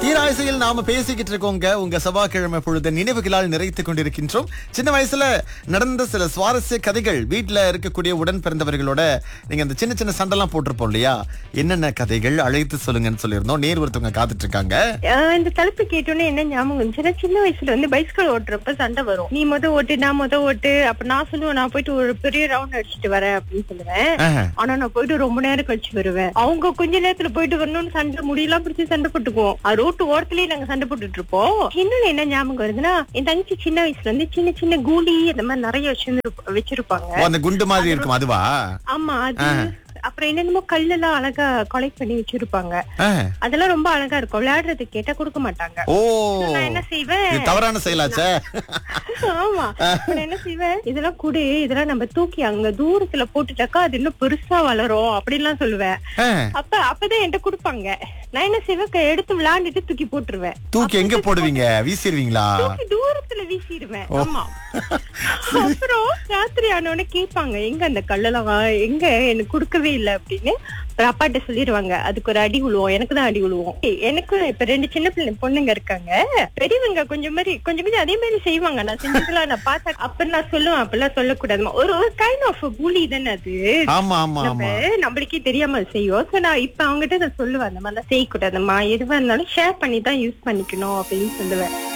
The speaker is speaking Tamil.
தீராயசையில் நாம பேசிக்கிட்டு இருக்கோங்க உங்க செவ்வாய்க்கிழமை பொழுது நினைவுகளால் நிறைத்துக் கொண்டிருக்கின்றோம் சின்ன வயசுல நடந்த சில சுவாரஸ்ய கதைகள் வீட்ல இருக்கக்கூடிய உடன் பிறந்தவர்களோட நீங்க அந்த சின்ன சின்ன சண்டைலாம் போட்டிருப்போம் இல்லையா என்னென்ன கதைகள் அழைத்து சொல்லுங்கன்னு சொல்லியிருந்தோம் நேர் ஒருத்தவங்க காத்துட்டு இருக்காங்க ஆஹ் இந்த தலைப்பு கேட்டோன்னே என்ன ஞாபகம் வந்துச்சுன்னா சின்ன வயசுல வந்து பைஸ்கல் ஓட்டுறப்ப சண்டை வரும் நீ முத ஓட்டு நான் முத ஓட்டு அப்ப நான் சொல்லுவேன் நான் போயிட்டு ஒரு பெரிய ரவுண்ட் அடிச்சிட்டு வரேன் அப்படின்னு சொல்லுவேன் ஆஹா. ஆனா நான் போயிட்டு ரொம்ப நேரம் கழிச்சு வருவேன் அவங்க கொஞ்ச நேரத்துல போயிட்டு வரணும்னு சண்டை முடியெல்லாம் பிடிச்சி சண்டை போட்டுக்குவோம் அது ரோட்டு ஓரத்துலயே நாங்க சண்டை போட்டுட்டு இருப்போம் இன்னொன்னு என்ன ஞாபகம் வருதுன்னா என் தங்கச்சி சின்ன வயசுல வந்து சின்ன சின்ன கூலி அந்த மாதிரி நிறைய வச்சிருந்து வச்சிருப்பாங்க ஓ, அந்த குண்டு மாதிரி இருக்கும் அதுவா ஆமா அது அப்புறம் என்னென்னமோ கல்லெல்லாம் அழகா கலெக்ட் பண்ணி வச்சிருப்பாங்க ஆஹ். அதெல்லாம் ரொம்ப அழகா இருக்கும் விளையாடுறதுக்கு கேட்டா கொடுக்க மாட்டாங்க ஓ நான் என்ன செய்வேன் இது தவறான செயலாச்சே ஆமா நான் என்ன செய்வேன் இதெல்லாம் குடு இதெல்லாம் நம்ம தூக்கி அங்க தூரத்துல போட்டுட்டாக்கா அது இன்னும் பெருசா வளரும் அப்படின்லாம் சொல்லுவேன் ஆஹ். அப்ப அப்பதான் என்கிட்ட கொடுப்பாங்க நான் என்ன செய்வேன் க- எடுத்து விளையாண்டுட்டு தூக்கி போட்டுருவேன் தூக்கி எங்க போடுவீங்க வீசிடுவீங்களா தூக்கி தூரத்துல வீசிடுவேன் ஆமா அப்புறம் ராத்திரி ஆனவன கேட்பாங்க எங்க அந்த கல்லெல்லாம் வா- எங்க எனக்கு கொடுக்கவே இல்ல அப்படின்னு அப்புறம் அப்பாட்ட சொல்லிடுவாங்க அதுக்கு ஒரு அடி விழுவோம் எனக்கு தான் அடி விழுவோம் ஏய், எனக்கும் இப்ப ரெண்டு சின்ன பிள்ளை பொண்ணுங்க இருக்காங்க பெரியவங்க கொஞ்சம் மாதிரி கொஞ்சம் கொஞ்சம் அதே மாதிரி செய்வாங்க நான் செஞ்சதெல்லாம் நான் பார்த்தா அப்ப நான் சொல்லுவேன் அப்பெல்லாம் சொல்லக்கூடாதுமா ஒரு ஒரு கைண்ட் ஆஃப் பூலி தானே அது ஆமா ஆமா நம்ம ஆமா நம்மளுக்கே தெரியாம செய்யும் சோ நான் இப்ப அவங்ககிட்ட நான் சொல்லுவேன் அந்த மாதிரிலாம் செய்யக்கூடாதும்மா எதுவா இருந்தாலும் ஷேர் பண்ணி தான் யூஸ் பண்ணிக்கணும் அப்படின்னு சொல்லுவேன்